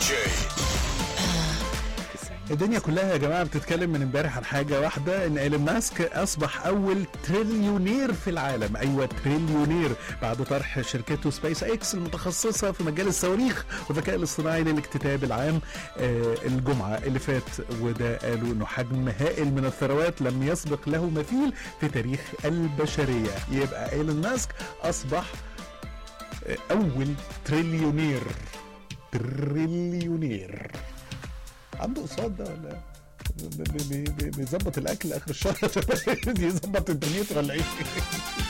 الدنيا كلها يا جماعه بتتكلم من امبارح عن حاجه واحده ان ايلون ماسك اصبح اول تريليونير في العالم ايوه تريليونير بعد طرح شركته سبيس اكس المتخصصه في مجال الصواريخ والذكاء الاصطناعي للاكتتاب العام آه الجمعه اللي فات وده قالوا انه حجم هائل من الثروات لم يسبق له مثيل في تاريخ البشريه يبقى ايلون ماسك اصبح آه، اول تريليونير تريليونير عنده قصاد ده ولا بي- بي- بي- بيظبط الاكل اخر الشهر يظبط الانترنت ولا ايه